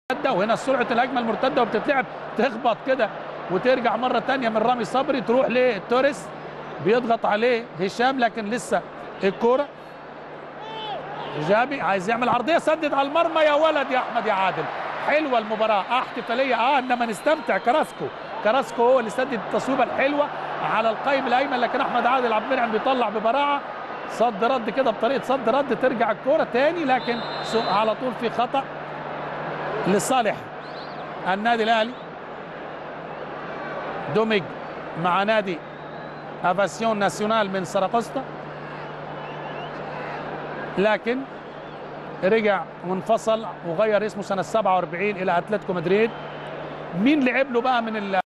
مرتده وهنا سرعه الهجمه المرتده وبتتلعب تخبط كده وترجع مره ثانيه من رامي صبري تروح لتوريس بيضغط عليه هشام لكن لسه الكوره جابي عايز يعمل عرضيه سدد على المرمى يا ولد يا احمد يا عادل حلوه المباراه اه احتفاليه اه انما نستمتع كراسكو كراسكو هو اللي سدد التصويبه الحلوه على القايم الايمن لكن احمد عادل عبد المنعم بيطلع ببراعه صد رد كده بطريقه صد رد ترجع الكوره تاني لكن على طول في خطا لصالح النادي الاهلي دمج مع نادي افاسيون ناسيونال من سراقسطا لكن رجع وانفصل وغير اسمه سنه 47 الى اتلتيكو مدريد مين لعب له بقى من